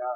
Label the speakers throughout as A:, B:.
A: لله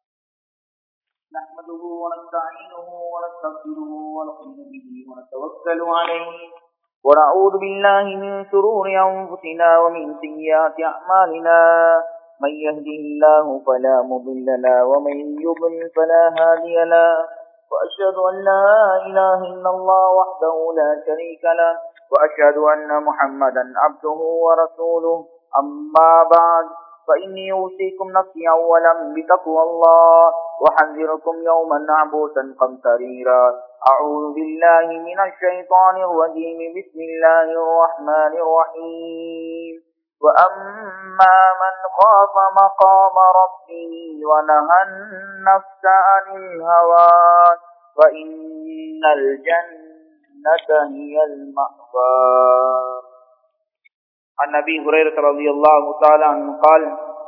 A: نحمده ونستعينه ونستغفره ونؤمن به ونتوكل عليه ونعوذ بالله من شرور أنفسنا ومن سيئات أعمالنا من يهده الله فلا مضل له ومن يضلل فلا هادي له وأشهد أن لا إله إلا الله وحده لا شريك له وأشهد أن محمدا عبده ورسوله أما بعد فإني أوصيكم نفسي أولا بتقوى الله وحذركم يوما عبوسا قمطريرا أعوذ بالله من الشيطان الرجيم بسم الله الرحمن الرحيم وأما من خاف مقام ربه ونهى النفس عن الهوى فإن الجنة هي المأوى عن أبي هريرة رضي الله تعالى عنه قال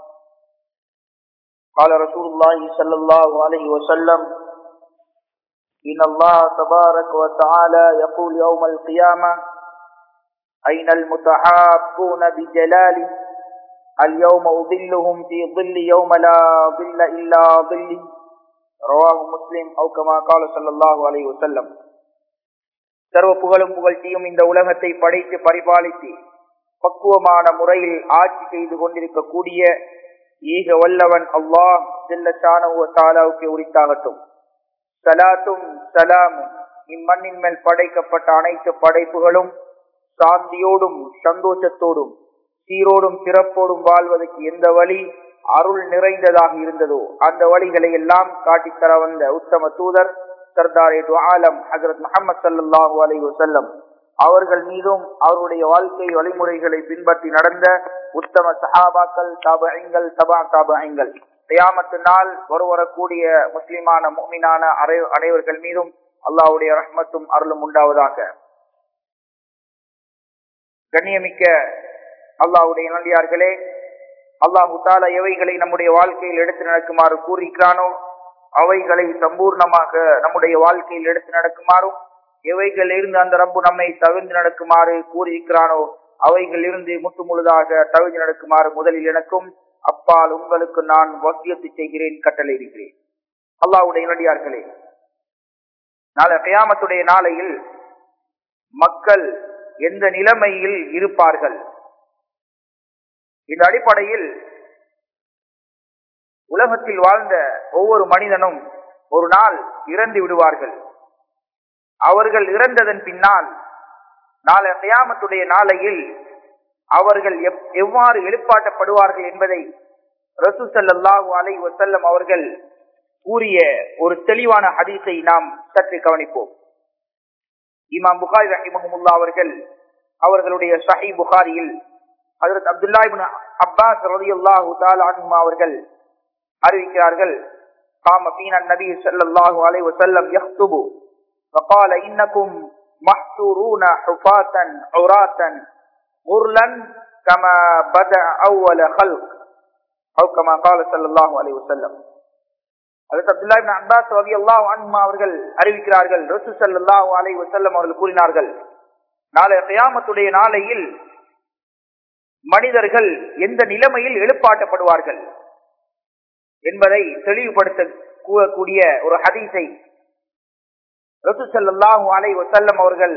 A: قال رسول الله صلى الله عليه وسلم إن الله تبارك وتعالى يقول يوم القيامة أين المتحابون بجلاله اليوم أظلهم في ظل يوم لا ظل إلا ظلي رواه مسلم أو كما قال صلى الله عليه وسلم சர்வ புகழும் புகழ்ச்சியும் இந்த உலகத்தை படைத்து பரிபாலித்து பக்குவமான முறையில் ஆட்சி செய்து கொண்டிருக்கக்கூடிய ஈக வல்லவன் அல்லாஹ் செல்லத்தானவுக்கு உரித்தாகட்டும் சலாத்தும் சலாமும் இம்மண்ணின் மேல் படைக்கப்பட்ட அனைத்து படைப்புகளும் சாந்தியோடும் சந்தோஷத்தோடும் சீரோடும் சிறப்போடும் வாழ்வதற்கு எந்த வழி அருள் நிறைந்ததாக இருந்ததோ அந்த வழிகளை எல்லாம் காட்டித்தர வந்த உத்தம தூதர் சர்தார் ஆலம் ஹசரத் முகமது சல்லாஹூ அலை வசல்லம் அவர்கள் மீதும் அவருடைய வாழ்க்கை வழிமுறைகளை பின்பற்றி நடந்த உத்தம சஹாபாக்கள் தாபங்கள் தபா தாபங்கள் தயாமத்து நாள் ஒரு வரக்கூடிய முஸ்லிமான மோமினான அனைவர்கள் மீதும் அல்லாவுடைய ரஹ்மத்தும் அருளும் உண்டாவதாக கண்ணியமிக்க அல்லாவுடைய நன்றியார்களே அல்லாஹு தாலா எவைகளை நம்முடைய வாழ்க்கையில் எடுத்து நடக்குமாறு கூறியிருக்கிறானோ அவைகளை சம்பூர்ணமாக நம்முடைய வாழ்க்கையில் எடுத்து நடக்குமாறும் எவைகள் இருந்து அந்த ரப்பு நம்மை தவிர்ந்து நடக்குமாறு கூறியிருக்கிறானோ அவைகள் இருந்து முற்று முழுதாக தவிர்த்து நடக்குமாறு முதலில் எனக்கும் அப்பால் உங்களுக்கு நான் வசியத்து செய்கிறேன் கட்டளை இருக்கிறேன் அல்லாவுடைய நடிகார்களே நாளை கயாமத்துடைய நாளையில் மக்கள் எந்த நிலைமையில் இருப்பார்கள் இந்த அடிப்படையில் உலகத்தில் வாழ்ந்த ஒவ்வொரு மனிதனும் ஒரு நாள் இறந்து விடுவார்கள் அவர்கள் இறந்ததன் பின்னால் நாளை கயாமத்துடைய நாளையில் அவர்கள் எவ்வாறு எழுப்பாட்டப்படுவார்கள் என்பதை ரசூ சல்லாஹூ அலை வசல்லம் அவர்கள் கூறிய ஒரு தெளிவான ஹதீஸை நாம் சற்று கவனிப்போம் இமாம் புகாரி ரஹிமஹமுல்லா அவர்கள் அவர்களுடைய ஷஹி புகாரியில் ஹசரத் அப்துல்லா அப்பாஸ் ரலியல்லாஹு தஆலா அன்ஹுமா அவர்கள் அறிவிக்கிறார்கள் قام فينا النبي صلى الله عليه وسلم يخطب فقال إنكم محشورون حفاة عراة غرلا كما بدأ أول خلق أو كما قال صلى الله عليه وسلم அதற்கு அப்துல்லா இப்னு அப்பாஸ் ரலியல்லாஹு அன்ஹுமா அவர்கள் அறிவிக்கிறார்கள் ரசூல் ஸல்லல்லாஹு அலைஹி வஸல்லம் அவர்கள் கூறினார்கள் நாளை கியாமத்துடைய நாளையில் மனிதர்கள் எந்த நிலைமையில் எழுப்பாட்டப்படுவார்கள் என்பதை தெளிவுபடுத்த கூறக்கூடிய ஒரு ஹதீஸை ரசூசல்லாஹு அலை வசல்லம் அவர்கள்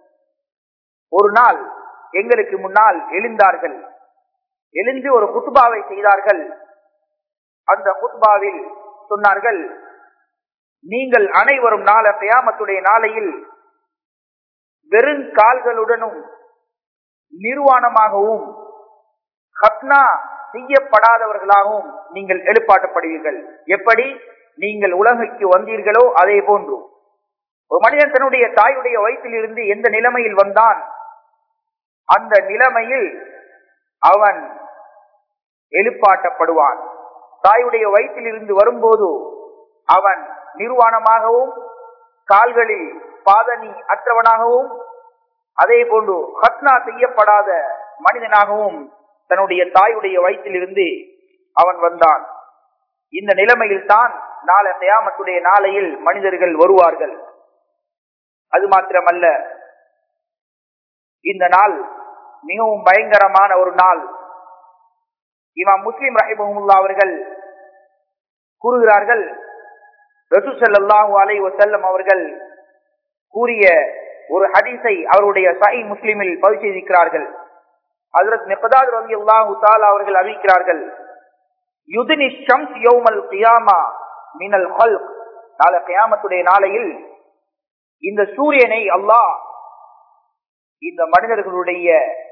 A: ஒரு நாள் எங்களுக்கு முன்னால் எழுந்தார்கள் எழுந்து ஒரு குத்துபாவை செய்தார்கள் அந்த குத்துபாவில் சொன்னார்கள் நீங்கள் அனைவரும் நாள கயாமத்துடைய நாளையில் வெறும் கால்களுடனும் நிர்வாணமாகவும் ஹத்னா செய்யப்படாதவர்களாகவும் நீங்கள் எழுப்பாட்டப்படுவீர்கள் எப்படி நீங்கள் உலகைக்கு வந்தீர்களோ அதே போன்று ஒரு மனிதன் தன்னுடைய தாயுடைய வயிற்றில் இருந்து எந்த நிலைமையில் வந்தான் அந்த நிலைமையில் அவன் எழுப்பாட்டப்படுவான் தாயுடைய வயிற்றில் இருந்து வரும்போது அவன் நிர்வாணமாகவும் கால்களில் பாதனி அற்றவனாகவும் அதே போன்று ஹத்னா செய்யப்படாத மனிதனாகவும் தன்னுடைய தாயுடைய வயிற்றிலிருந்து அவன் வந்தான் இந்த நிலைமையில் தான் நாளை தயாமத்துடைய நாளையில் மனிதர்கள் வருவார்கள் அது மாத்திரமல்ல இந்த நாள் மிகவும் பயங்கரமான ஒரு நாள் இமாம் முஸ்லிம் ரஹிமஹமுல்லா அவர்கள் கூறுகிறார்கள் ரசூ ஸல்லல்லாஹு அலைஹி வஸல்லம் அவர்கள் கூறிய ஒரு ஹதீஸை அவருடைய சஹீஹ் முஸ்லிமில் பதிவு செய்திருக்கிறார்கள் ஹஜ்ரத் மிக்தாத் ரலியல்லாஹு தஆலா அவர்கள் அறிவிக்கிறார்கள் யுதினி ஷம்ஸ் யௌமல் கியாமா மினல் ஹல்க் நாளை கியாமத்துடைய நாளையில் இந்த சூரியனை அல்லாஹ் இந்த மனிதர்களுடைய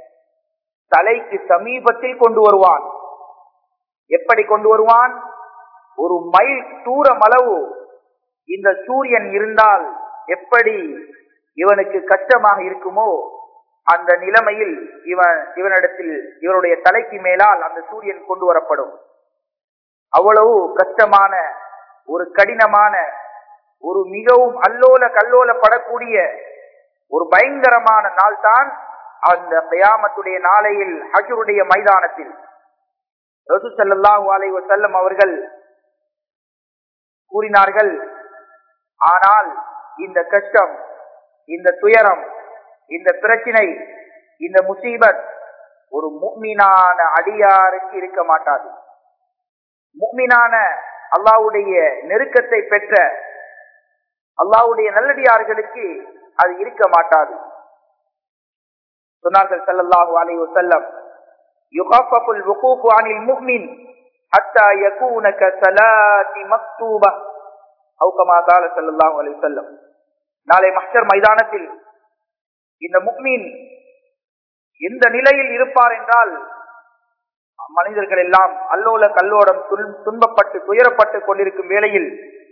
A: தலைக்கு சமீபத்தில் கொண்டு வருவான் எப்படி கொண்டு வருவான் ஒரு மைல் தூரம் அளவு இந்த சூரியன் இருந்தால் எப்படி இவனுக்கு கஷ்டமாக இருக்குமோ அந்த நிலைமையில் இவன் இவனிடத்தில் இவனுடைய தலைக்கு மேலால் அந்த சூரியன் கொண்டு வரப்படும் அவ்வளவு கஷ்டமான ஒரு கடினமான ஒரு மிகவும் அல்லோல கல்லோலப்படக்கூடிய ஒரு பயங்கரமான நாள் தான் அந்த கயாமத்துடைய நாளையில் ஹஜருடைய மைதானத்தில் ரசூ ஸல்லல்லாஹு அலைஹி வஸல்லம் அவர்கள் கூறினார்கள் ஆனால் இந்த கஷ்டம் இந்த துயரம் இந்த பிரச்சினை இந்த முசீபத் ஒரு முக்மீனான அடியாருக்கு இருக்க மாட்டாது முக்மீனான அல்லாவுடைய நெருக்கத்தை பெற்ற அல்லாவுடைய நல்லடியார்களுக்கு அது இருக்க மாட்டாது சொன்னார்கள் ஸல்லல்லாஹு அலைஹி வஸல்லம் யுகஃபஃபு الوقوف عن المؤمن حتى يكون كصلاه مكتوبه او كما قال صلى الله عليه وسلم நாளை மஹ்ஷர் மைதானத்தில் இந்த முக்மீன் எந்த நிலையில் இருப்பார் என்றால் மனிதர்கள் எல்லாம் அல்லோல கல்லோடம் துன்பப்பட்டு துயரப்பட்டு கொண்டிருக்கும் வேளையில்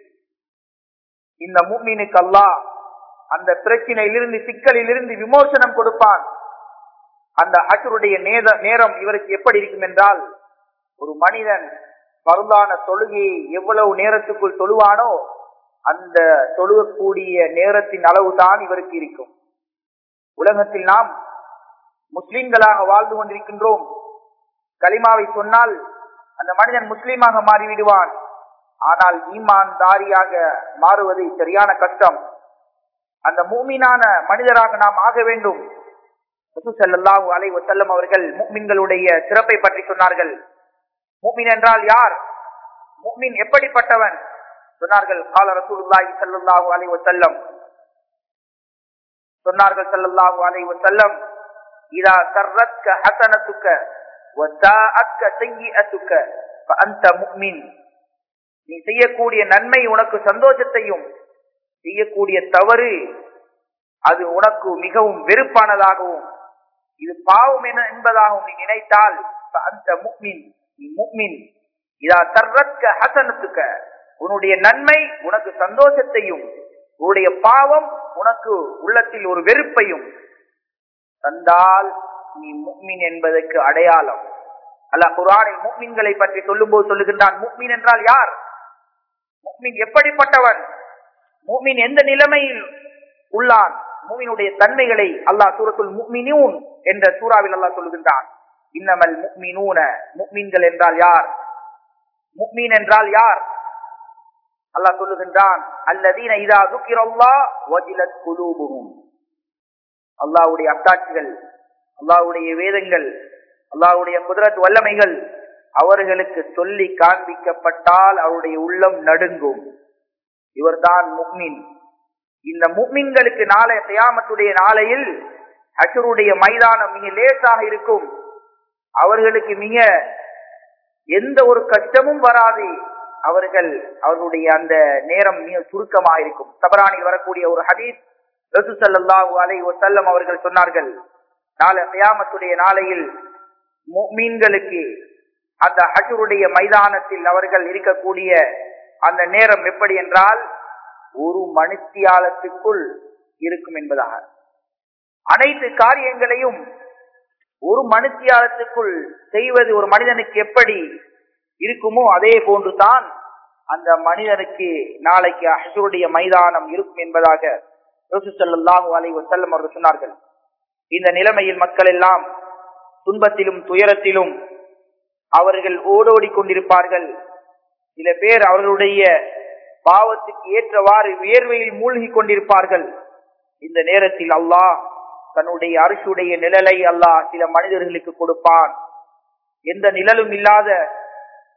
A: இந்த முக்மீனுக்கு அல்லாஹ் அந்த பிரச்சினையிலிருந்து சிக்கலிலிருந்து விமோசனம் கொடுப்பான் அந்த அசுருடைய நேரம் இவருக்கு எப்படி இருக்கும் என்றால் ஒரு மனிதன் பருந்தான தொழுகையை எவ்வளவு நேரத்துக்குள் தொழுவானோ அந்த தொழுகக்கூடிய நேரத்தின் அளவுதான் இவருக்கு இருக்கும் உலகத்தில் நாம் முஸ்லிம்களாக வாழ்ந்து கொண்டிருக்கின்றோம் கலிமாவை சொன்னால் அந்த மனிதன் முஸ்லீமாக மாறிவிடுவான் ஆனால் ஈமான் தாரியாக மாறுவது சரியான கஷ்டம் அந்த மூமீனான மனிதராக நாம் ஆக வேண்டும் செல்லல்லாஹு அலை வசல்லம் அவர்கள் மூமின்களுடைய சிறப்பை பற்றி சொன்னார்கள் மூமின் என்றால் யார் மூமின் எப்படிப்பட்டவன் சொன்னார்கள் கால ரசூலுல்லாஹி ஸல்லல்லாஹு அலைஹி வஸல்லம் சொன்னார்கள் ஸல்லல்லாஹு அலைஹி வஸல்லம் இதா சர்ரத்க ஹஸனத்துக்க வஸாஅத்க சய்யிஅத்துக்க ஃபஅன்த முஃமின் நீ செய்யக்கூடிய நன்மை உனக்கு சந்தோஷத்தையும் செய்யக்கூடிய தவறு அது உனக்கு மிகவும் வெறுப்பானதாகவும் இது பாவம் என என்பதாகவும் நீ நினைத்தால் அந்த முக்மின் நீ முக்மின் இதா தர்றக்க ஹசனத்துக்க உன்னுடைய நன்மை உனக்கு சந்தோஷத்தையும் உன்னுடைய பாவம் உனக்கு உள்ளத்தில் ஒரு வெறுப்பையும் தந்தால் நீ முக்மின் என்பதற்கு அடையாளம் அல்ல குரானில் முக்மின்களை பற்றி சொல்லும் போது சொல்லுகின்றான் முக்மின் என்றால் யார் முக்மின் எப்படிப்பட்டவன் மூமின் எந்த நிலைமையில் உள்ளான் மூமினுடைய தன்மைகளை அல்லாஹ் சூரத்துல் முக்மினூன் என்ற சூறாவில் அல்லாஹ் சொல்லுகின்றான் இன்னமல் முக்மினூன முக்மீன்கள் என்றால் யார் முக்மீன் என்றால் யார் அல்லாஹ் சொல்லுகின்றான் அல்லதீன இதா துக்கிரல்லா வஜிலத் குலூபுஹும் அல்லாஹ்வுடைய அத்தாட்சிகள் அல்லாஹ்வுடைய வேதங்கள் அல்லாஹ்வுடைய குதிரத் வல்லமைகள் அவர்களுக்கு சொல்லி காண்பிக்கப்பட்டால் அவருடைய உள்ளம் நடுங்கும் இவர்தான் முக்மின் இந்த முக்மின்களுக்கு நாளை தியாமத்துடைய நாளையில் அசுருடைய மைதானம் மிக லேசாக இருக்கும் அவர்களுக்கு மிக எந்த ஒரு கஷ்டமும் வராது அவர்கள் அவர்களுடைய அந்த நேரம் மிக சுருக்கமாக இருக்கும் தபரானில் வரக்கூடிய ஒரு ஹதீஸ் ரசு சல்லாஹூ அலை வசல்லம் அவர்கள் சொன்னார்கள் நாளை தியாமத்துடைய நாளையில் மீன்களுக்கு அந்த ஹஜருடைய மைதானத்தில் அவர்கள் இருக்கக்கூடிய அந்த நேரம் எப்படி என்றால் ஒரு மனுத்தியாலத்துக்குள் இருக்கும் என்பதாக அனைத்து காரியங்களையும் ஒரு மனுத்தியாலத்துக்குள் செய்வது ஒரு மனிதனுக்கு எப்படி இருக்குமோ அதே போன்றுதான் அந்த மனிதனுக்கு நாளைக்கு அஹருடைய மைதானம் இருக்கும் என்பதாக யோசிச்சல்லாஹு அலை வசல்லம் அவர்கள் சொன்னார்கள் இந்த நிலைமையில் மக்கள் எல்லாம் துன்பத்திலும் துயரத்திலும் அவர்கள் ஓடோடி கொண்டிருப்பார்கள் சில பேர் அவர்களுடைய பாவத்துக்கு ஏற்றவாறு வியர்வையில் மூழ்கி கொண்டிருப்பார்கள் இந்த நேரத்தில் அல்லாஹ் தன்னுடைய அரசுடைய நிழலை அல்லாஹ் சில மனிதர்களுக்கு கொடுப்பான் எந்த நிழலும் இல்லாத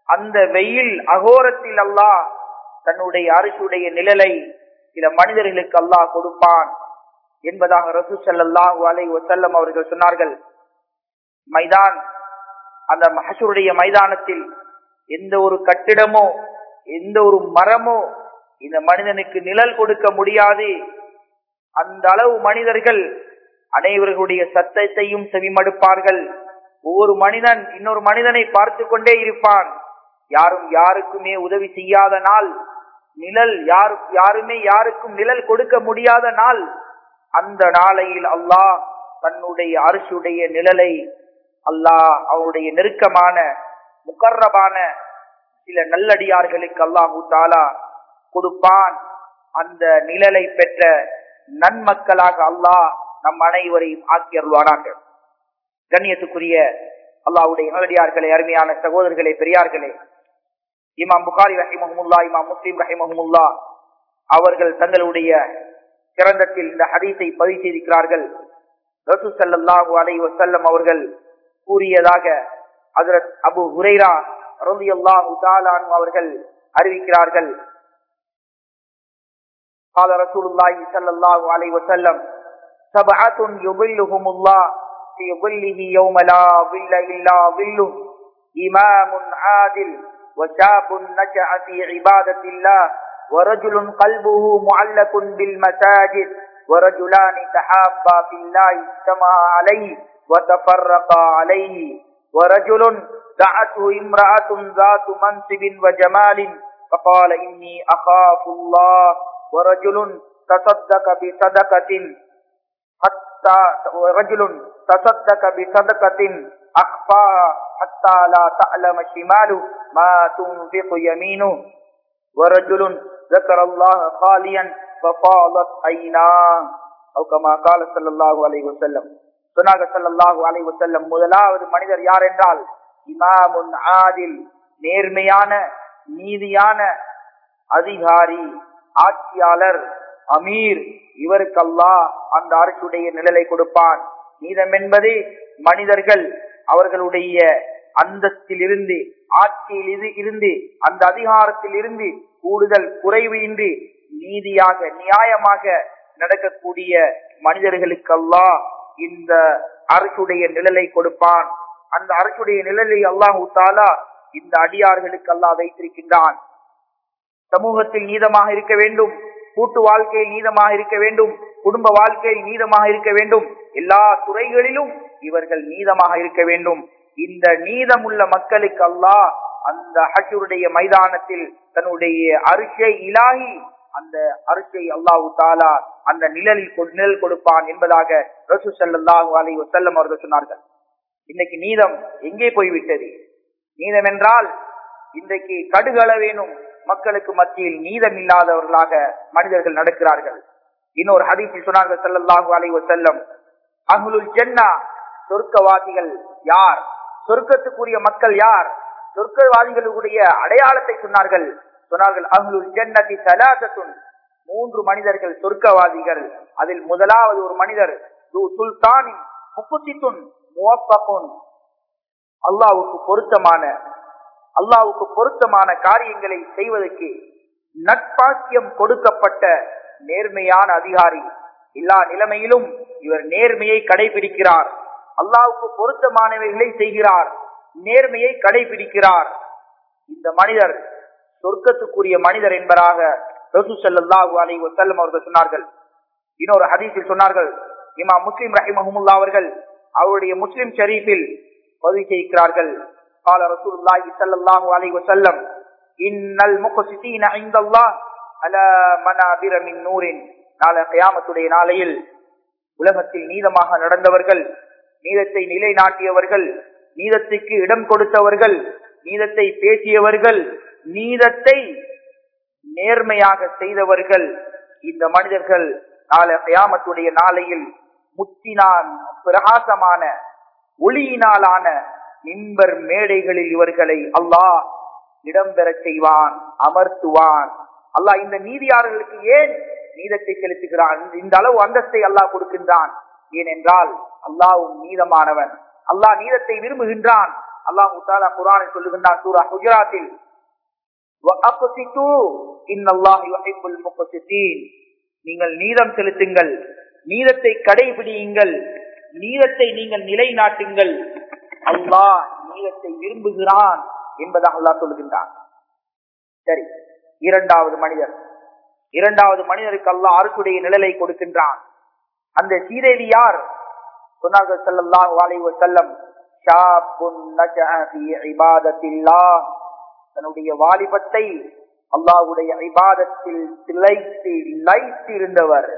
A: அந்த வெயில் அகோரத்தில் அல்லாஹ் தன்னுடைய அரசுடைய நிழலை சில மனிதர்களுக்கு அல்லாஹ் கொடுப்பான் என்பதாக ரசூ ஸல்லல்லாஹு அலைஹி வஸல்லம் அவர்கள் சொன்னார்கள் மைதான் அந்த மஹஷருடைய மைதானத்தில் எந்த ஒரு கட்டிடமோ எந்த ஒரு மரமோ இந்த மனிதனுக்கு நிழல் கொடுக்க முடியாது அந்த அளவு மனிதர்கள் அனைவர்களுடைய சத்தத்தையும் செவிமடுப்பார்கள் ஒவ்வொரு மனிதன் இன்னொரு மனிதனை பார்த்து கொண்டே இருப்பான் யாரும் யாருக்குமே உதவி செய்யாத நாள் நிழல் யாரு யாருமே யாருக்கும் நிழல் கொடுக்க முடியாத நாள் அந்த நாளையில் அல்லாஹ் தன்னுடைய அரசுடைய நிழலை அல்லாஹ் அவருடைய நெருக்கமான முகர்ரபான சில நல்லடியார்களுக்கு அல்லாஹூ தாலா கொடுப்பான் அந்த நிழலை பெற்ற நன்மக்களாக அல்லாஹ் நம் அனைவரையும் ஆக்கியருள்வானாக கண்ணியத்துக்குரிய அல்லாவுடைய நல்லடியார்களே அருமையான சகோதரர்களே பெரியார்களே இமாம் புகாரி ரஹிமஹமுல்லா இமாம் முஸ்லீம் ரஹிமஹமுல்லா அவர்கள் தங்களுடைய சிறந்தத்தில் இந்த ஹதீஸை பதிவு செய்திருக்கிறார்கள் ரசூ சல்லாஹூ அலை வசல்லம் அவர்கள் கூறியதாக ஹஜரத் அபு ஹுரைரா ரலியல்லாஹு தாலான் அவர்கள் அறிவிக்கிறார்கள் قال رسول الله صلى الله عليه وسلم سبعة يظلهم الله في ظله يوم لا ظل إلا ظله إمام عادل وشاب نشأ في عبادة الله ورجل قلبه معلق بالمساجد ورجلان تحابا في الله اجتمعا عليه وتفرقا عليه ورجل دعته امرأة ذات منصب وجمال فقال إني أخاف الله ورجل تصدق بصدقة حتى ورجل تصدق بصدقة أخفاها حتى لا تعلم شماله ما تنفق يمينه ورجل ذكر الله خاليا ففاضت عيناه أو كما قال صلى الله عليه وسلم சொன்னாங்க சல்லாஹூ அலை வசல்லம் முதலாவது மனிதர் யார் என்றால் இமாமுன் ஆதில் நேர்மையான நீதியான அதிகாரி ஆட்சியாளர் அமீர் இவருக்கு அல்லாஹ் அந்த அரசுடைய நிழலை கொடுப்பான் நீதம் என்பது மனிதர்கள் அவர்களுடைய அந்தஸ்தில் இருந்து ஆட்சியில் இருந்து அந்த அதிகாரத்தில் இருந்து கூடுதல் குறைவு இன்றி நீதியாக நியாயமாக நடக்கக்கூடிய மனிதர்களுக்கு அல்லாஹ் இந்த அரசுடைய நிழலை கொடுப்பான் அந்த அரசுடைய நிழலை அல்லாஹூ தாலா இந்த அடியார்களுக்கு அல்லாஹ் வைத்திருக்கின்றான் சமூகத்தில் நீதமாக இருக்க வேண்டும் கூட்டு வாழ்க்கையில் நீதமாக இருக்க வேண்டும் குடும்ப வாழ்க்கையில் நீதமாக இருக்க வேண்டும் எல்லா துறைகளிலும் இவர்கள் நீதமாக இருக்க வேண்டும் இந்த நீதமுள்ள மக்களுக்கு அல்லாஹ் அந்த ஹஷருடைய மைதானத்தில் தன்னுடைய அரிசை இலாகி அந்த அரிசை அல்லாஹு தாலா அந்த நிழலில் நிழல் கொடுப்பான் என்பதாக ரசூ சல்லாஹூ அலி வசல்லம் அவர்கள் சொன்னார்கள் இன்னைக்கு நீதம் எங்கே போய்விட்டது நீதம் என்றால் இன்றைக்கு கடுகளவேனும் மக்களுக்கு மத்தியில் நீதம் இல்லாதவர்களாக மனிதர்கள் நடக்கிறார்கள் இன்னொரு ஹதீஸில் சொன்னார்கள் சல்லல்லாஹு அலைஹி வஸல்லம் அஹ்லுல் ஜன்னா சொர்க்கவாதிகள் யார் சொர்க்கத்துக்குரிய மக்கள் யார் சொர்க்கவாதிகளுடைய அடையாளத்தை சொன்னார்கள் சொன்னார்கள் அஹ்லுல் ஜன்னதி சலாசத்துன் மூன்று மனிதர்கள் சொர்க்கவாதிகள் அதில் முதலாவது ஒரு மனிதர் சுல்தானி முக்குத்தித்துன் முவப்பகுன் அல்லாவுக்கு பொருத்தமான அல்லாவுக்கு பொருத்தமான காரியங்களை செய்வதற்கு நட்பாக்கியம் கொடுக்கப்பட்ட நேர்மையான அதிகாரி எல்லா நிலைமையிலும் இவர் நேர்மையை கடைபிடிக்கிறார் அல்லாவுக்கு பொருத்தமானவைகளை செய்கிறார் நேர்மையை கடைபிடிக்கிறார் இந்த மனிதர் சொர்க்கத்துக்குரிய மனிதர் என்பதாக ரசூ சல்லாஹூ அலி வசல்லம் அவர்கள் சொன்னார்கள் இன்னொரு ஹதீஸில் சொன்னார்கள் இமா முஸ்லிம் ரஹிமஹமுல்லா அவர்கள் அவருடைய முஸ்லிம் ஷரீஃபில் பதிவு செய்கிறார்கள் قال رسول الله صلى الله عليه وسلم ان المقسطين عند الله على منابر من نور நாளை கியாமத்துடைய நாளையில் உலகத்தில் நீதமாக நடந்தவர்கள் நீதத்தை நிலைநாட்டியவர்கள் நீதத்துக்கு இடம் கொடுத்தவர்கள் நீதத்தை பேசியவர்கள் நீதத்தை நேர்மையாக செய்தவர்கள் இந்த மனிதர்கள் நாளை கியாமத்துடைய நாளையில் முத்தினான் பிரகாசமான ஒளியினாலான மின்பர் மேடைகளில் இவர்களை அல்லாஹ் இடம்பெற செய்வான் அமர்த்துவான் அல்லாஹ் இந்த நீதியாளர்களுக்கு ஏன் நீதத்தை செலுத்துகிறான் இந்த அளவு அந்தஸ்தை அல்லாஹ் கொடுக்கின்றான் ஏனென்றால் அல்லாவும் நீதமானவன் அல்லாஹ் நீதத்தை விரும்புகின்றான் அல்லாஹு தாலா குரானை சொல்லுகின்றான் சூரா குஜராத்தில் நீங்கள் நீதம் செலுத்துங்கள் நீதத்தை கடைபிடியுங்கள் நீதத்தை நீங்கள் நிலைநாட்டுங்கள் அல்லாஹ் நீதத்தை விரும்புகிறான் என்பதாக அல்லாஹ் சொல்லுகின்றான் சரி இரண்டாவது மனிதர் இரண்டாவது மனிதருக்கு அல்லாஹ் அரசுடைய நிழலை கொடுக்கின்றான் அந்த சீதேவி யார் சொன்னார்கள் ஸல்லல்லாஹு அலைஹி வஸல்லம் ஷாபுன் நஜஅ ஃபீ இபாதத்தில்லாஹ் தன்னுடைய வாலிபத்தை அல்லாஹ்வுடைய இபாதத்தில் திளைத்து லைத்து இருந்தவர்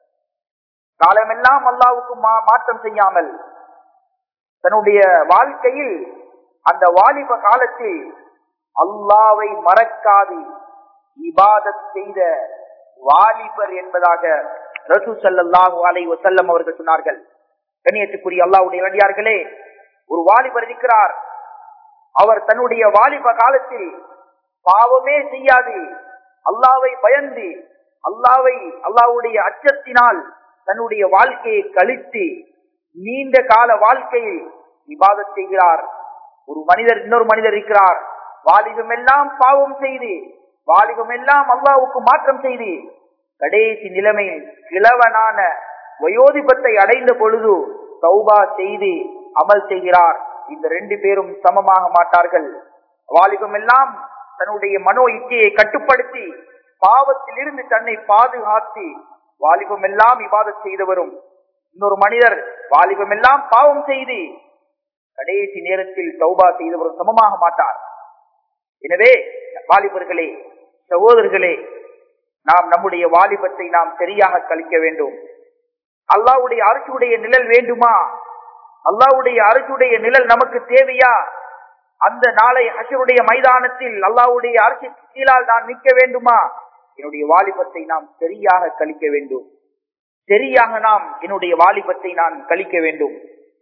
A: காலமெல்லாம் அல்லாஹ்வுக்கு மாற்றம் செய்யாமல் தன்னுடைய வாழ்க்கையில் அந்த வாலிப காலத்தில் அல்லாவை மறக்காது இபாதத் செய்த வாலிபர் என்பதாக ரசூ சல்லாஹூ அலை வசல்லம் அவர்கள் சொன்னார்கள் கண்ணியத்துக்குரிய அல்லாவுடைய இளைஞர்களே ஒரு வாலிபர் இருக்கிறார் அவர் தன்னுடைய வாலிப காலத்தில் பாவமே செய்யாது அல்லாவை பயந்து அல்லாவை அல்லாவுடைய அச்சத்தினால் தன்னுடைய வாழ்க்கையை கழித்து நீண்ட கால வாழ்க்கையில் விவாதம் செய்கிறார் ஒரு மனிதர் இன்னொரு மனிதர் இருக்கிறார் வாலிபம் எல்லாம் பாவம் செய்து வாலிபம் எல்லாம் அல்லாவுக்கு மாற்றம் செய்து கடைசி நிலைமையில் கிழவனான வயோதிபத்தை அடைந்த பொழுது சௌபா செய்து அமல் செய்கிறார் இந்த ரெண்டு பேரும் சமமாக மாட்டார்கள் வாலிபம் எல்லாம் தன்னுடைய மனோ இச்சையை கட்டுப்படுத்தி பாவத்தில் இருந்து தன்னை பாதுகாத்து வாலிபம் எல்லாம் இபாதத் செய்தவரும் இன்னொரு மனிதர் வாலிபம் எல்லாம் பாவம் செய்து கடைசி நேரத்தில் சௌபா செய்தவரும் சமமாக மாட்டார் எனவே வாலிபர்களே சகோதரர்களே நாம் நம்முடைய வாலிபத்தை நாம் சரியாக கழிக்க வேண்டும் அல்லாவுடைய அரசுடைய நிழல் வேண்டுமா அல்லாவுடைய அரசுடைய நிழல் நமக்கு தேவையா அந்த நாளை அசருடைய மைதானத்தில் அல்லாவுடைய அரசு கீழால் நான் நிற்க வேண்டுமா என்னுடைய வாலிபத்தை நாம் சரியாக கழிக்க வேண்டும் சரியாக நாம் என்னுடைய வாலிபத்தை நான் கழிக்க வேண்டும்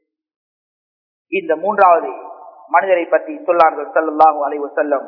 A: இந்த மூன்றாவது மனிதரை பற்றி சொல்லார்கள் சல்லாஹு அலைவ செல்லம்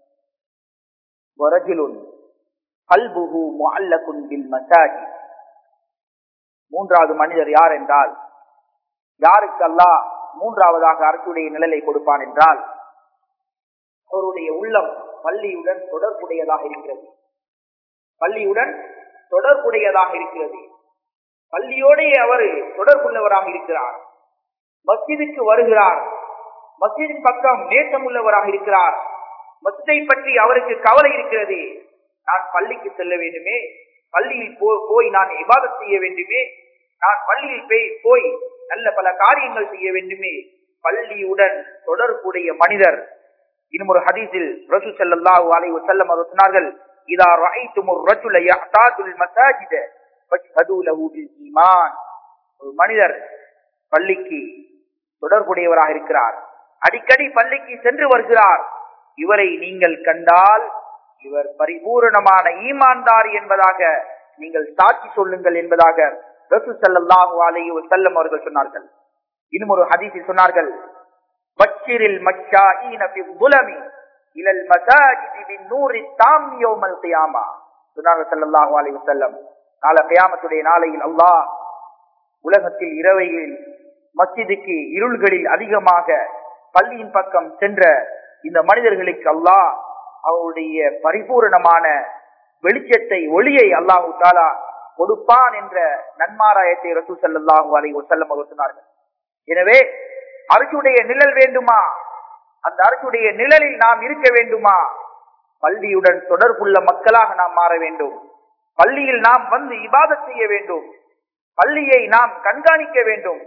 A: மூன்றாவது மனிதர் யார் என்றால் யாருக்கு அல்லாஹ் மூன்றாவதாக அரசுடைய நிழலை கொடுப்பான் என்றால் அவருடைய உள்ளம் பள்ளியுடன் தொடர்புடையதாக இருக்கிறது பள்ளியுடன் தொடர்புடையதாக இருக்கிறது பள்ளியோடே அவர் தொடர்புள்ளவராக இருக்கிறார் மஸ்ஜிதுக்கு வருகிறார் மஸ்ஜிதின் பக்கம் நேசம் உள்ளவராக இருக்கிறார் மஸ்ஜிதை பற்றி அவருக்கு கவலை இருக்கிறது நான் பள்ளிக்கு செல்ல வேண்டுமே பள்ளியில் போய் நான் விவாதம் செய்ய வேண்டுமே நான் பள்ளியில் போய் நல்ல பல காரியங்கள் செய்ய வேண்டுமே பள்ளியுடன் தொடர்புடைய மனிதர் இன்னும் ஒரு ஹதீஸில் ரசூ ஸல்லல்லாஹு அலைஹி வஸல்லம் அவர்கள் சொன்னார்கள் இதா ரஅய்துமுர் ரஜுல யஹ்தாதுல் மசாஜித ஃபஷ்ஹது லஹு பில் ஈமான் ஒரு மனிதர் பள்ளிக்கு தொடர்புடையவராக இருக்கிறார் அடிக்கடி பள்ளிக்கு சென்று வருகிறார் இவரை நீங்கள் கண்டால் இவர் பரிபூரணமான ஈமான்தார் என்பதாக நீங்கள் சாட்சி சொல்லுங்கள் என்பதாக ரசூ ஸல்லல்லாஹு அலைஹி வஸல்லம் அவர்கள் சொன்னார்கள் இன்னும் ஒரு ஹதீஸில் சொன்னார்கள் பஷிரில் மச்சாஈன ஃபி ظلمி இலல் மசாஜிதி பின்னூரி தாம் யௌமல் கியாமா சொன்னார்கள் ஸல்லல்லாஹு அலைஹி வஸல்லம் நாளை கியாமத்துடைய நாளையில் அல்லாஹ் உலகத்தில் இரவையில் மஸ்ஜிதுக்கு இருள்களில் அதிகமாக பள்ளியின் பக்கம் சென்ற இந்த மனிதர்களுக்கு அல்லாஹ் அவருடைய பரிபூரணமான வெளிச்சத்தை ஒளியை அல்லாஹு தாலா கொடுப்பான் என்ற நன்மாராயத்தை ரசூ சல்லாஹூ அலை வசல்லம் அவர் சொன்னார்கள் எனவே அரசுடைய நிழல் வேண்டுமா அந்த அரசுடைய நிழலில் நாம் இருக்க வேண்டுமா பள்ளியுடன் தொடர்புள்ள மக்களாக நாம் மாற வேண்டும் பள்ளியில் நாம் வந்து இபாதத் செய்ய வேண்டும் பள்ளியை நாம் கண்காணிக்க வேண்டும்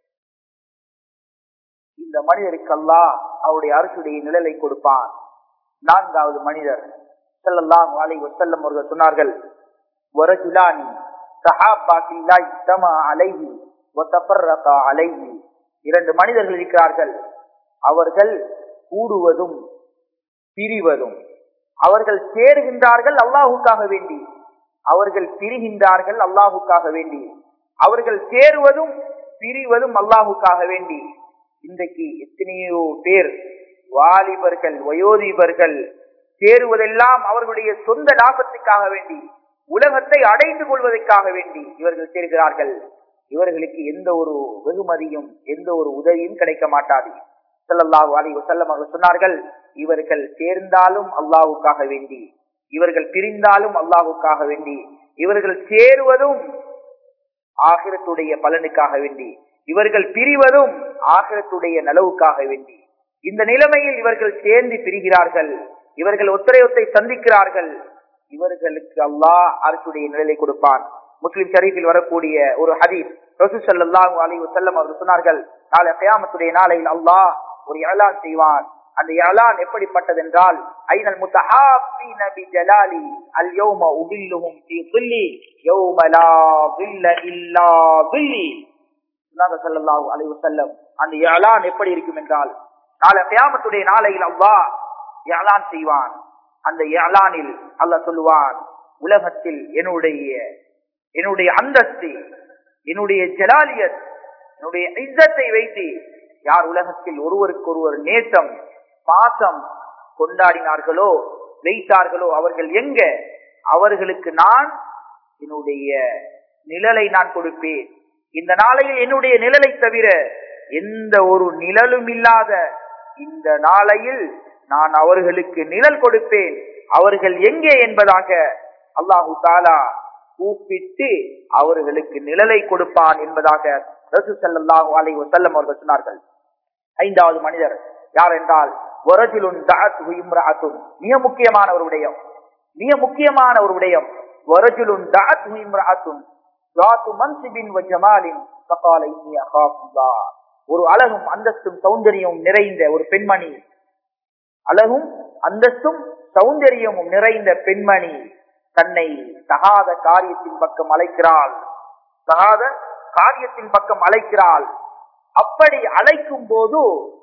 A: இந்த மனிதருக்கு அல்லா அவருடைய அரசுடைய நிழலை கொடுப்பான் நான்காவது மனிதர் செல்லல்லாம் அலை வசல்லம் அவர்கள் சொன்னார்கள் வரஜுலானி சஹாபா கில்லாய் தமா அலைஹி வத்தஃபர்ரகா அலைஹி இரண்டு மனிதர்கள் இருக்கிறார்கள் அவர்கள் கூடுவதும் பிரிவதும் அவர்கள் சேருகின்றார்கள் அல்லாஹுக்காக வேண்டி அவர்கள் பிரிகின்றார்கள் அல்லாஹுக்காக வேண்டி அவர்கள் சேருவதும் பிரிவதும் அல்லாஹுக்காக வேண்டி இன்றைக்கு எத்தனையோ பேர் வாலிபர்கள் வயோதிபர்கள் சேருவதெல்லாம் அவர்களுடைய சொந்த லாபத்துக்காக வேண்டி உலகத்தை அடைந்து கொள்வதற்காக வேண்டி இவர்கள் சேர்கிறார்கள் இவர்களுக்கு எந்த ஒரு வெகுமதியும் எந்த ஒரு உதவியும் கிடைக்க மாட்டாது ஸல்லல்லாஹு அலைஹி வஸல்லம் அவர்கள் சொன்னார்கள் இவர்கள் சேர்ந்தாலும் அல்லாஹ்வுக்காக வேண்டி இவர்கள் பிரிந்தாலும் அல்லாஹ்வுக்காக வேண்டி இவர்கள் சேருவதும் ஆகிரத்துடைய பலனுக்காக வேண்டி இவர்கள் பிரிவதும் ஆகிரத்துடைய நலவுக்காக வேண்டி இந்த நிலைமையில் இவர்கள் சேர்ந்து பிரிகிறார்கள் இவர்கள் ஒத்தரை ஒத்தை சந்திக்கிறார்கள் இவர்களுக்கு அல்லாஹ் அரசுடைய நிழலை கொடுப்பான் முஸ்லிம் ஷரீஃபில் வரக்கூடிய ஒரு ஹதீஸ் ரசூ ஸல்லல்லாஹு அலைஹி வஸல்லம் அவர்கள் சொன்னார்கள் நாளை கியாமத்துடைய நாளையில் அல்லாஹ் ஒரு இலான் செய்வான் அந்த இலான் எப்படிப்பட்டது என்றால் ஐனல் முத்தஹாபீன பிஜலாலி அல் யௌம உபில்லுஹும் ஃபீ ظில்லி யௌம லா ظில்ல இல்லா ظில்லி சொன்னாங்க ஸல்லல்லாஹு அலைஹி வஸல்லம் அந்த இலான் எப்படி இருக்கும் என்றால் நாளை கியாமத்துடைய நாளையில் அல்லாஹ் இலான் செய்வான் அந்த இலானில் அல்லாஹ் சொல்லுவான் உலகத்தில் என்னுடைய என்னுடைய அந்தஸ்து என்னுடைய ஜலாலியத் என்னுடைய இzzத்தை வைத்து யார் உலகத்தில் ஒருவருக்கு ஒருவர் நேசம் பாசம் கொண்டாடினார்களோ வைத்தார்களோ அவர்கள் எங்க அவர்களுக்கு நான் என்னுடைய நிழலை நான் கொடுப்பேன் இந்த நாளையில் என்னுடைய நிழலை தவிர எந்த ஒரு நிழலும் இல்லாத இந்த நாளையில் நான் அவர்களுக்கு நிழல் கொடுப்பேன் அவர்கள் எங்கே என்பதாக அல்லாஹு தாலா கூப்பிட்டு அவர்களுக்கு நிழலை கொடுப்பான் என்பதாக ரசூ ஸல்லல்லாஹு அலைஹி வஸல்லம் அவர்கள் சொன்னார்கள் ஐந்தாவது மனிதர் யார் என்றால் வரஜுலுன் தஅத்ஹு இம்ரஅத்துன் மிக முக்கியமான ஒரு விடயம் மிக முக்கியமான ஒரு விடயம் வரஜுலுன் தஅத்ஹு இம்ரஅத்துன் ذات منصب وجمال فقال اني اخاف الله ஒரு அழகும் அந்தஸ்தும் சௌந்தரியமும் நிறைந்த ஒரு பெண்மணி அழகும் அந்தஸ்தும் சௌந்தரியமும் நிறைந்த பெண்மணி தன்னை தகாத காரியத்தின் பக்கம் அழைக்கிறாள் தகாத காரியத்தின் பக்கம் அழைக்கிறாள் அப்படி அழைக்கும் போது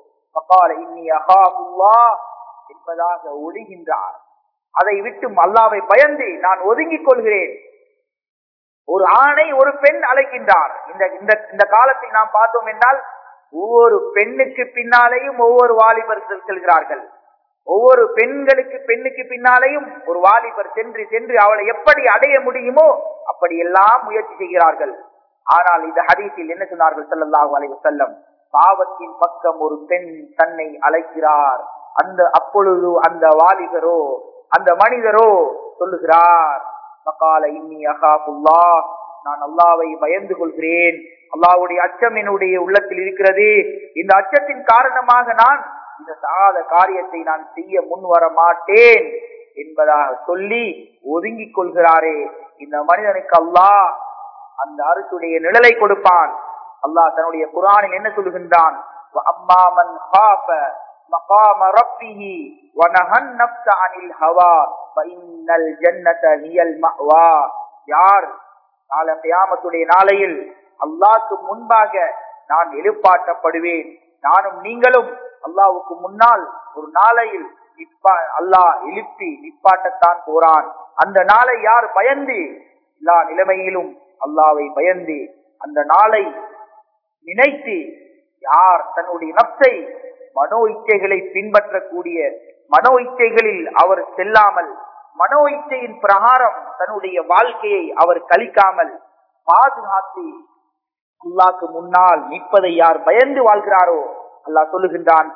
A: என்பதாக ஒழிகின்றார் அதை விட்டும் அல்லாவை பயந்து நான் ஒதுங்கிக் கொள்கிறேன் ஒரு ஆணை ஒரு பெண் அழைக்கின்றார் இந்த இந்த இந்த காலத்தில் நாம் பார்த்தோம் என்றால் ஒவ்வொரு பெண்ணுக்கு பின்னாலேயும் ஒவ்வொரு வாலிபர்கள் செல்கிறார்கள் ஒவ்வொரு பெண்களுக்கு பெண்ணுக்கு பின்னாலேயும் ஒரு வாலிபர் சென்று சென்று அவளை எப்படி அடைய முடியுமோ அப்படி எல்லாம் முயற்சி செய்கிறார்கள் ஆனால் இந்த ஹதீஸில் என்ன சொன்னார்கள் ஸல்லல்லாஹு அலைஹி வஸல்லம் பாவத்தின் பக்கம் ஒரு பெண் தன்னை அழைக்கிறார் அந்த அப்பொழுது அந்த வாலிபரோ அந்த மனிதரோ சொல்லுகிறார் மகால இன்னி அகாபுல்லா நான் அல்லாவை பயந்து கொள்கிறேன் அல்லாவுடைய அச்சம் என்னுடைய உள்ளத்தில் இருக்கிறது இந்த அச்சத்தின் காரணமாக நான் இந்த சாத காரியத்தை நான் செய்ய முன் வர மாட்டேன் என்பதாக சொல்லி ஒதுங்கிக் கொள்கிறாரே இந்த மனிதனுக்கு அல்லாஹ் அந்த அரசுடைய நிழலை கொடுப்பான் அல்லாஹ் தன்னுடைய குரானில் என்ன சொல்லுகின்றான் அம்மாமன் مقام ربه ونهى النفس عن الهوى فإن الجنة هي المأوى யார் நாளை கியாமத்துடைய நாளையில் அல்லாஹ்க்கு முன்பாக நான் எழுப்பாட்டப்படுவேன் நானும் நீங்களும் அல்லாவுக்கு முன்னால் ஒரு நாளையில் நிப்பா அல்லாஹ் எழுப்பி நிப்பாட்டத்தான் போறான் அந்த நாளை யார் பயந்து எல்லா நிலைமையிலும் அல்லாவை பயந்து அந்த நாளை நினைத்து யார் தன்னுடைய நப்சை மனோ இச்சைகளை பின்பற்றக்கூடிய மனோ இச்சைகளில் அவர் செல்லாமல் மனோ இச்சையின் பிரகாரம் தன்னுடைய வாழ்க்கையை அவர் கழிக்காமல் பாதுகாத்து அல்லாக்கு முன்னால் நிற்பதை யார் பயந்து வாழ்கிறாரோ அல்லாஹ் சொல்லுகின்றான்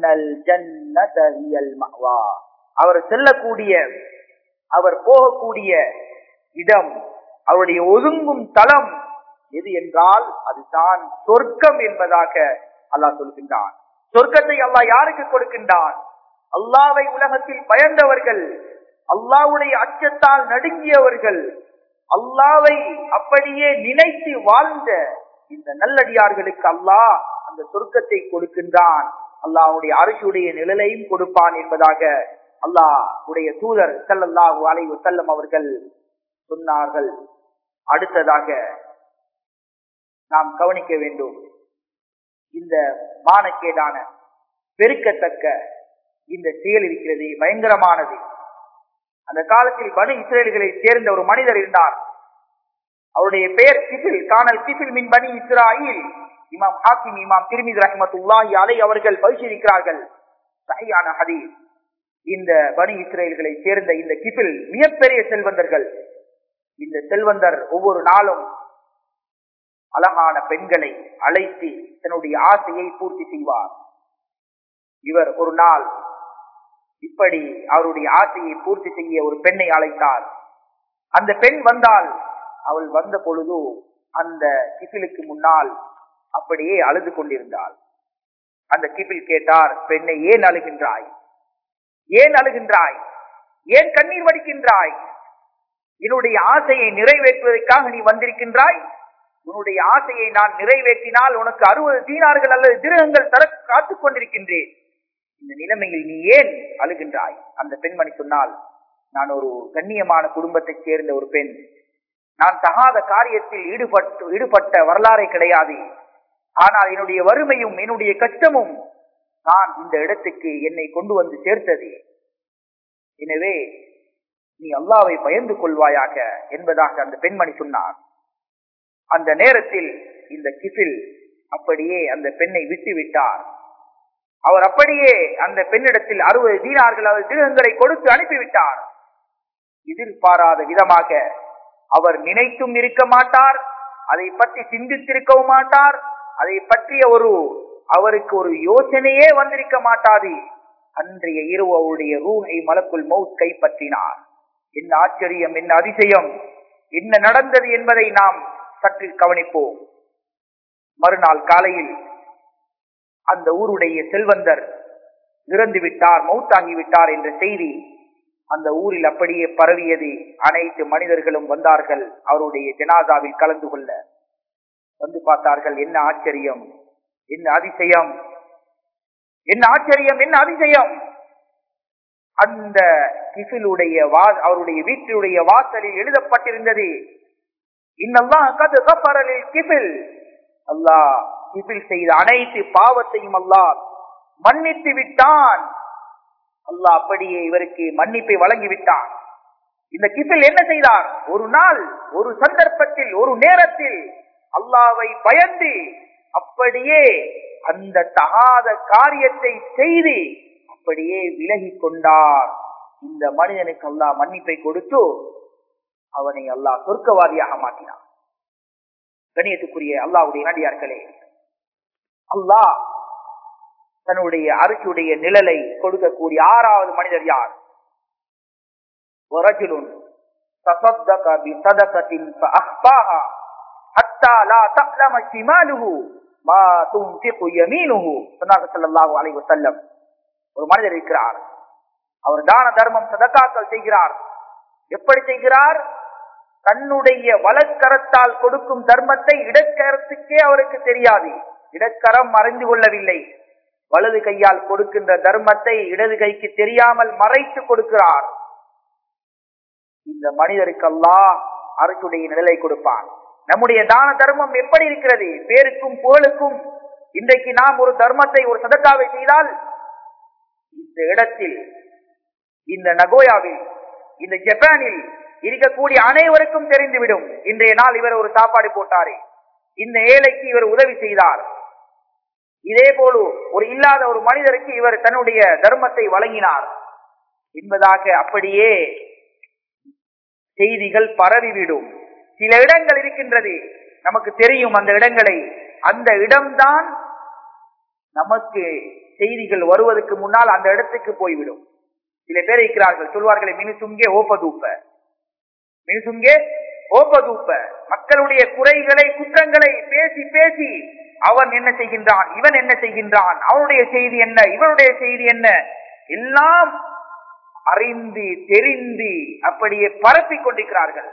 A: அவர் செல்லக்கூடிய அவர் போகக்கூடிய இடம் அவருடைய ஒதுங்கும் தளம் எது என்றால் அதுதான் சொர்க்கம் என்பதாக அல்லாஹ் சொல்கின்றான் சொர்க்கத்தை அல்லாஹ் யாருக்கு கொடுக்கின்றான் அல்லாவை உலகத்தில் பயந்தவர்கள் அல்லாவுடைய அச்சத்தால் நடுங்கியவர்கள் அல்லாவை அப்படியே நினைத்து வாழ்ந்த இந்த நல்லடியார்களுக்கு அல்லாஹ் அந்த சொர்க்கத்தை கொடுக்கின்றான் அல்லாஹுடைய அரசுடைய நிழலையும் கொடுப்பான் என்பதாக அல்லாஹ் உடைய தூதர் செல்லல்லாஹு அலைவு செல்லம் அவர்கள் சொன்னார்கள் அடுத்ததாக நாம் கவனிக்க வேண்டும் இந்த மானக்கேடான பெருக்கத்தக்க இந்த செயல் இருக்கிறது பயங்கரமானது அந்த காலத்தில் பனு இஸ்ரேல்களை சேர்ந்த ஒரு மனிதர் இருந்தார் அவருடைய பெயர் கிபில் காணல் கிபில் மின் பனி இஸ்ராயில் இமாம் ஹாக்கிம் இமாம் திருமித் ரஹமத்துல்லாஹி அலை அவர்கள் பரிசீலிக்கிறார்கள் சஹியான ஹதீஸ் இந்த பனி இஸ்ரேல்களை சேர்ந்த இந்த கிபில் மிகப்பெரிய செல்வந்தர்கள் இந்த செல்வந்தர் ஒவ்வொரு நாளும் அழகான பெண்களை அழைத்து தன்னுடைய ஆசையை பூர்த்தி செய்வார் இவர் ஒரு நாள் இப்படி அவருடைய ஆசையை பூர்த்தி செய்ய ஒரு பெண்ணை அழைத்தார் அந்த பெண் வந்தால் அவள் வந்த பொழுது அந்த கிபிலுக்கு முன்னால் அப்படியே அழுது கொண்டிருந்தாள் அந்த கிபில் கேட்டார் பெண்ணை ஏன் அழுகின்றாய் ஏன் அழுகின்றாய் ஏன் கண்ணீர் வடிக்கின்றாய் என்னுடைய ஆசையை நிறைவேற்றுவதற்காக நீ வந்திருக்கின்றாய் உன்னுடைய ஆசையை நான் நிறைவேற்றினால் உனக்கு அறுபது தீனார்கள் அல்லது திருகங்கள் தர காத்துக் கொண்டிருக்கின்றேன் இந்த நிலைமையில் நீ ஏன் அழுகின்றாய் அந்த பெண்மணி சொன்னால் நான் ஒரு கண்ணியமான குடும்பத்தைச் சேர்ந்த ஒரு பெண் நான் தகாத காரியத்தில் ஈடுபட்டு ஈடுபட்ட வரலாறே கிடையாது ஆனால் என்னுடைய வறுமையும் என்னுடைய கஷ்டமும் நான் இந்த இடத்துக்கு என்னை கொண்டு வந்து சேர்த்தது எனவே நீ அல்லாவை பயந்து கொள்வாயாக என்பதாக அந்த பெண்மணி சொன்னார் அந்த நேரத்தில் இந்த கிஃபில் அப்படியே அந்த பெண்ணை விட்டு விட்டார் அவர் அப்படியே அந்த பெண்ணிடத்தில் அறுபது தீனார்கள் அவர் திருகங்களை கொடுத்து அனுப்பிவிட்டார் எதிர்பாராத விதமாக அவர் நினைத்தும் இருக்க மாட்டார் அதை பற்றி சிந்தித்திருக்கவும் மாட்டார் அதை பற்றிய ஒரு அவருக்கு ஒரு யோசனையே வந்திருக்க மாட்டாது அன்றைய இரவு அவருடைய ரூஹை மலக்குள் மவுத் கைப்பற்றினார் என்ன ஆச்சரியம் என்ன அதிசயம் என்ன நடந்தது என்பதை நாம் சற்று கவனிப்போம் மறுநாள் காலையில் அந்த ஊருடைய செல்வந்தர் இறந்து விட்டார் மௌத்தாகி விட்டார் என்ற செய்தி அந்த ஊரில் அப்படியே பரவியது அனைத்து மனிதர்களும் வந்தார்கள் அவருடைய ஜனாதாவில் கலந்து கொள்ள வந்து பார்த்தார்கள் என்ன ஆச்சரியம் என்ன அதிசயம் என்ன ஆச்சரியம் என்ன அதிசயம் அந்த கிஃபிலுடைய வா அவருடைய வீட்டினுடைய வாசலில் எழுதப்பட்டிருந்தது இன்னெல்லாம் கது கப்பரலில் கிஃபில் அல்லாஹ் கிஃபில் செய்த அனைத்து பாவத்தையும் அல்லாஹ் மன்னித்து விட்டான் அல்லாஹ் அப்படியே இவருக்கு மன்னிப்பை வழங்கி விட்டான் இந்த கிஃபில் என்ன செய்தார் ஒரு நாள் ஒரு சந்தர்ப்பத்தில் ஒரு நேரத்தில் அல்லாவை பயந்து அப்படியே அந்த தகாத காரியத்தை செய்து அப்படியே விலகி கொண்டார் இந்த மனிதனுக்கு அல்லாஹ் மன்னிப்பை கொடுத்து அவனை அல்லாஹ் சொர்க்கவாதியாக மாற்றினான் கணியத்துக்குரிய அல்லாவுடைய நடிகார்களே அல்லாஹ் தன்னுடைய அரசுடைய நிழலை கொடுக்கக்கூடிய ஆறாவது மனிதர் யார் ورجل تصدق بصدقة فأخفاها حتى لا تعلم شماله ما تنفق يمينه சொன்னார்கள் ஸல்லல்லாஹு அலைஹி வஸல்லம் ஒரு மனிதர் இருக்கிறார் அவர் தான தர்மம் சதக்காக்கள் செய்கிறார் எப்படி செய்கிறார் தன்னுடைய வலக்கரத்தால் கொடுக்கும் தர்மத்தை இடக்கரத்துக்கே அவருக்கு தெரியாது இடக்கரம் மறைந்து கொள்ளவில்லை வலது கையால் கொடுக்கின்ற தர்மத்தை இடது கைக்கு தெரியாமல் மறைத்து கொடுக்கிறார் இந்த மனிதருக்கு அல்லாஹ் அரசுடைய நிழலை கொடுப்பான் நம்முடைய தான தர்மம் எப்படி இருக்கிறது பேருக்கும் புகழுக்கும் இன்றைக்கு நாம் ஒரு தர்மத்தை ஒரு சதக்காவை செய்தால் இந்த இடத்தில் இந்த நகோயாவில் இந்த ஜப்பானில் இருக்கக்கூடிய அனைவருக்கும் தெரிந்துவிடும் இன்றைய நாள் இவர் ஒரு சாப்பாடு போட்டாரே இந்த ஏழைக்கு இவர் உதவி செய்தார் இதே போல ஒரு இல்லாத ஒரு மனிதருக்கு இவர் தன்னுடைய தர்மத்தை வழங்கினார் என்பதாக அப்படியே செய்திகள் பரவிவிடும் சில இடங்கள் இருக்கின்றது நமக்கு தெரியும் அந்த இடங்களை அந்த இடம்தான் நமக்கு செய்திகள் வருவதற்கு முன்னால் அந்த இடத்துக்கு போய்விடும் சில பேர் இருக்கிறார்கள் சொல்வார்களே மினுசுங்கே ஓப்பதூப்ப மினுசுங்கே ஓப்பதூப்ப மக்களுடைய குறைகளை குற்றங்களை பேசி பேசி அவன் என்ன செய்கின்றான் இவன் என்ன செய்கின்றான் அவனுடைய செய்தி என்ன இவனுடைய செய்தி என்ன எல்லாம் அறிந்து தெரிந்து அப்படியே பரப்பிக் கொண்டிருக்கிறார்கள்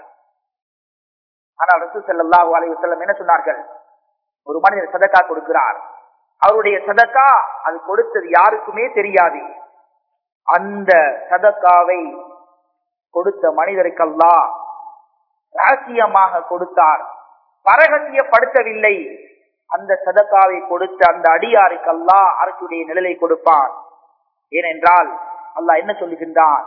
A: ஆனால் ரசூ செல்லாஹு அலைவு செல்லம் என்ன சொன்னார்கள் ஒரு மனிதர் சதக்கா கொடுக்கிறார் அவருடைய சதக்கா அது கொடுத்தது யாருக்குமே தெரியாது அந்த சதக்காவை கொடுத்த மனிதருக்கல்லா ரகசியமாக கொடுத்தார் பரகசியப்படுத்தவில்லை அந்த சதக்காவை கொடுத்த அந்த அடியாருக்கல்லா அரசுடைய நிழலை கொடுப்பான் ஏனென்றால் அல்லாஹ் என்ன சொல்லுகின்றான்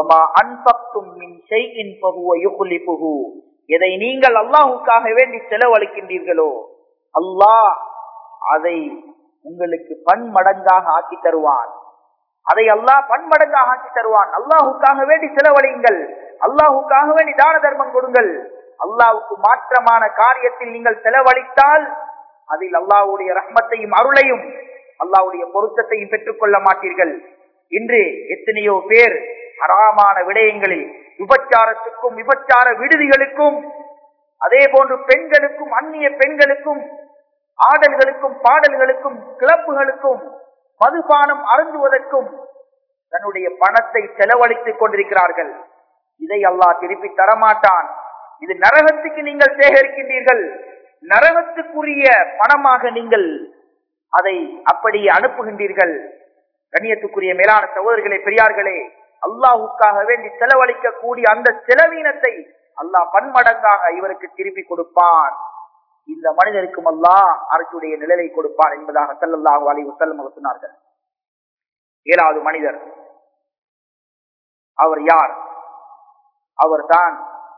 A: எதை நீங்கள் அல்லாஹுக்காக வேண்டி செலவழிக்கின்றீர்களோ அல்லாஹ் அதை உங்களுக்கு பன்மடங்காக ஆக்கி தருவான் அதை அல்லாஹ் பன்மடங்காக ஆக்கி தருவான் அல்லாஹுக்காக வேண்டி செலவழியுங்கள் அல்லாஹுக்காக வேண்டி தான தர்மம் கொடுங்கள் அல்லாஹுக்கு மாற்றமான காரியத்தில் நீங்கள் செலவழித்தால் அதில் அல்லாஹுடைய ரஹ்மத்தையும் அருளையும் அல்லாவுடைய பொருத்தத்தையும் பெற்றுக் கொள்ள மாட்டீர்கள் இன்று எத்தனையோ பேர் அறாமான விடயங்களில் விபச்சாரத்துக்கும் விபச்சார விடுதிகளுக்கும் அதே போன்று பெண்களுக்கும் அந்நிய பெண்களுக்கும் ஆடல்களுக்கும் பாடல்களுக்கும் கிளப்புகளுக்கும் மதுபானம் அருந்துவதற்கும் தன்னுடைய பணத்தை செலவழித்துக் கொண்டிருக்கிறார்கள் இதை அல்லாஹ் திருப்பி தரமாட்டான் இது நரகத்துக்கு நீங்கள் சேகரிக்கின்றீர்கள் நரகத்துக்குரிய பணமாக நீங்கள் அதை அப்படி அனுப்புகின்றீர்கள் கண்ணியத்துக்குரிய மேலான சகோதரர்களே பெரியார்களே அல்லாஹுக்காக வேண்டி செலவழிக்க கூடிய அந்த செலவீனத்தை அல்லாஹ் பன்மடங்காக இவருக்கு திருப்பி கொடுப்பான் இந்த மனிதருக்கும் அல்லாஹ் அரசுடைய நிழலை கொடுப்பான் என்பதாக செல்லல்லாஹு அலி வசல்லம் அவர் சொன்னார்கள் ஏழாவது மனிதர் அவர் யார் அவர் தான்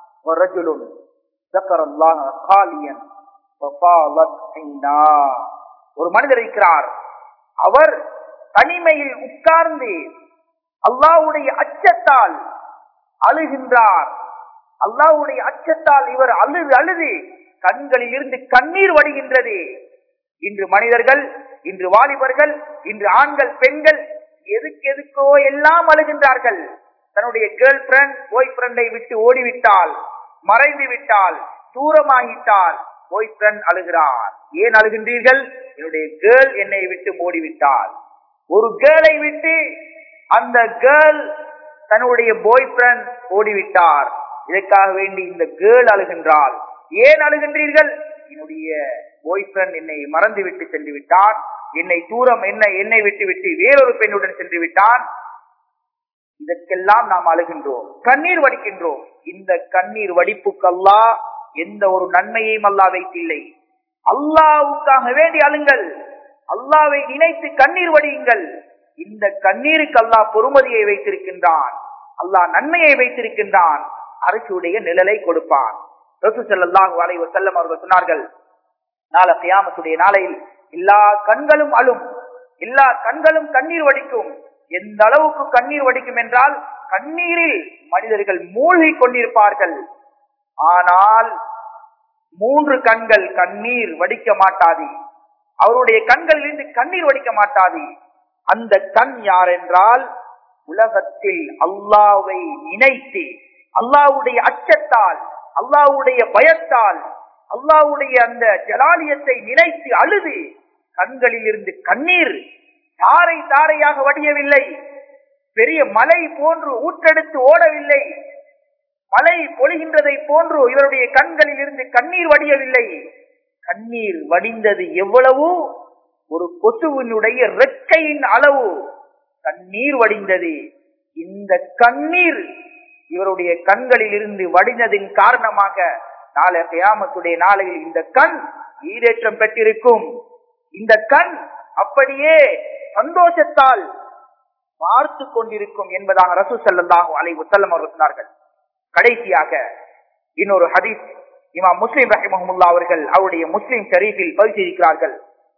A: ஒரு மனிதர் இருக்கிறார் அவர் தனிமையில் உட்கார்ந்து அல்லாவுடைய அச்சத்தால் அழுகின்றார் அல்லாவுடைய அச்சத்தால் இவர் அழுது அழுது கண்களில் இருந்து கண்ணீர் வடிகின்றது இன்று மனிதர்கள் இன்று வாலிபர்கள் இன்று ஆண்கள் பெண்கள் எதுக்கு எதுக்கோ எல்லாம் அழுகின்றார்கள் தன்னுடைய கேர்ள் ஃபிரண்ட் பாய் ஃபிரண்டை விட்டு ஓடிவிட்டால் மறைந்து விட்டால் தூரமாகிட்டால் பாய் ஃபிரண்ட் அழுகிறார் ஏன் அழுகின்றீர்கள் என்னுடைய கேர்ள் என்னை விட்டு ஓடிவிட்டால் ஒரு கேர்ளை விட்டு அந்த கேர்ள் தன்னுடைய பாய் ஃபிரண்ட் ஓடிவிட்டார் இதற்காக வேண்டி இந்த கேர்ள் அழுகின்றாள் ஏன் அழுகின்றீர்கள் என்னுடைய பாய் ஃபிரண்ட் என்னை மறந்து விட்டு சென்று விட்டான் என்னை தூரம் என்ன என்னை விட்டு விட்டு வேறொரு பெண்ணுடன் சென்று விட்டான் இதற்கெல்லாம் நாம் அழுகின்றோம் கண்ணீர் வடிக்கின்றோம் இந்த கண்ணீர் வடிப்புக்கல்லா எந்த ஒரு நன்மையையும் அல்லா வைத்தில்லை அல்லாவுக்காக வேண்டி அழுங்கள் அல்லாவை நினைத்து கண்ணீர் வடியுங்கள் இந்த கண்ணீருக்கு அல்லாஹ் பொறுமதியை வைத்திருக்கின்றான் அல்லாஹ் நன்மையை வைத்திருக்கின்றான் அரசுடைய நிழலை கொடுப்பான் ரசூ ஸல்லல்லாஹு அலைஹி வஸல்லம் அவர்கள் சொன்னார்கள் நாளை கியாமத்துடைய நாளையில் எல்லா கண்களும் அழும் எல்லா கண்களும் கண்ணீர் வடிக்கும் எந்த அளவுக்கு கண்ணீர் வடிக்கும் என்றால் கண்ணீரில் மனிதர்கள் மூழ்கி கொண்டிருப்பார்கள் ஆனால் மூன்று கண்கள் கண்ணீர் வடிக்க மாட்டாது அவருடைய கண்களிலிருந்து கண்ணீர் வடிக்க மாட்டாது அந்த கண் யார் என்றால் உலகத்தில் அல்லாவை நினைத்து அல்லாவுடைய அச்சத்தால் அல்லாவுடைய பயத்தால் அல்லாவுடைய அந்த ஜலாலியத்தை நினைத்து அழுது கண்களில் இருந்து கண்ணீர் தாரை தாரையாக வடியவில்லை பெரிய மலை போன்று ஊற்றெடுத்து ஓடவில்லை மழை பொழிகின்றதை போன்று இவருடைய கண்களில் இருந்து கண்ணீர் வடியவில்லை கண்ணீர் வடிந்தது எவ்வளவு ஒரு கொசுவினுடைய ரெக்கையின் அளவு கண்ணீர் வடிந்தது இந்த கண்ணீர் இவருடைய கண்களில் இருந்து வடிந்ததின் காரணமாக நாளை கியாமத்துடைய நாளையில் இந்த கண் ஈரேற்றம் பெற்றிருக்கும் இந்த கண் அப்படியே சந்தோஷத்தால் பார்த்து கொண்டிருக்கும் என்பதாக ரசூ சல்லாஹூ அலை வசல்லம் அவர்கள் சொன்னார்கள் கடைசியாக இன்னொரு ஹதீஸ் இமாம் முஸ்லிம் ரஹிமஹமுல்லா அவர்கள் அவருடைய முஸ்லிம் ஷரீஃபில் பதிச்சிருக்கிறார்கள்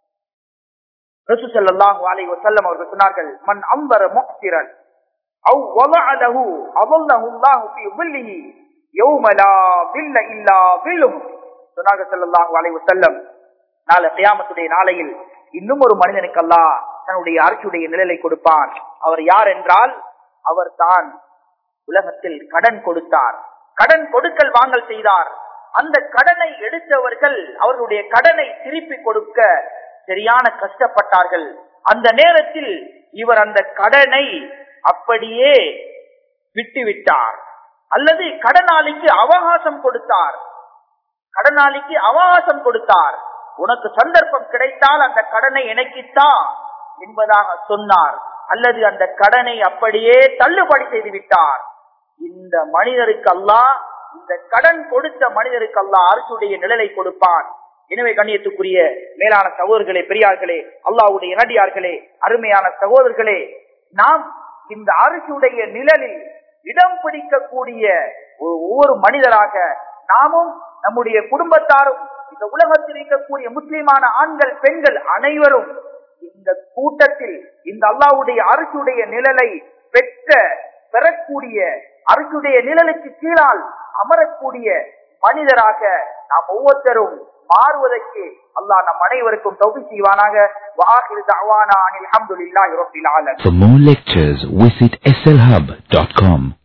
A: ரசூ சல்லாஹூ அலை வசல்லம் அவர்கள் சொன்னார்கள் மண் அம்பர முக்திரன் أو وضع له أظله الله في ظله يوم لا ظل إلا ظله சொன்னாங்க ஸல்லல்லாஹு அலைஹி வஸல்லம் நாளை கியாமத்துடைய நாளையில் இன்னும் ஒரு மனிதனுக்கு அல்லாஹ் தன்னுடைய அரசுடைய நிழலை கொடுப்பான் அவர் யார் என்றால் அவர் தான் உலகத்தில் கடன் கொடுத்தார் கடன் கொடுக்கல் வாங்கல் செய்தார் அந்த கடனை எடுத்தவர்கள் அவர்களுடைய கடனை திருப்பி கொடுக்க சரியான கஷ்டப்பட்டார்கள் அந்த நேரத்தில் இவர் அந்த கடனை அப்படியே விட்டுவிட்டார் அல்லது கடனாளிக்கு அவகாசம் கொடுத்தார் கடனாளிக்கு அவகாசம் கொடுத்தார் உனக்கு சந்தர்ப்பம் கிடைத்தால் அந்த கடனை இணைக்கித்தா என்பதாக சொன்னார் அல்லது அந்த கடனை அப்படியே தள்ளுபடி செய்து விட்டார் இந்த மனிதருக்கு அல்லாஹ் இந்த கடன் கொடுத்த மனிதருக்கு அல்லாஹ் அரசுடைய நிழலை கொடுப்பான் எனவே கண்ணியத்துக்குரிய மேலான சகோதரர்களே பெரியார்களே அல்லாவுடைய நடிகார்களே அருமையான சகோதரர்களே நாம் இந்த அரசுடைய நிழலில் இடம் பிடிக்கக்கூடிய ஒவ்வொரு மனிதராக நாமும் நம்முடைய குடும்பத்தாரும் இந்த உலகத்தில் இருக்கக்கூடிய முஸ்லிமான ஆண்கள் பெண்கள் அனைவரும் இந்த கூட்டத்தில் இந்த அல்லாவுடைய அரசுடைய நிழலை பெற்ற பெறக்கூடிய அரசுடைய நிழலுக்கு கீழால் அமரக்கூடிய மனிதராக நாம் ஒவ்வொருத்தரும் மாறுவதற்கு அல்லாஹ் நம் அனைவருக்கும் தௌபி செய்வானாக வாஹிர் தஅவானா அனில் ஹம்துலில்லாஹி ரப்பில் ஆலமீன்
B: For more lectures, visit slhub.com.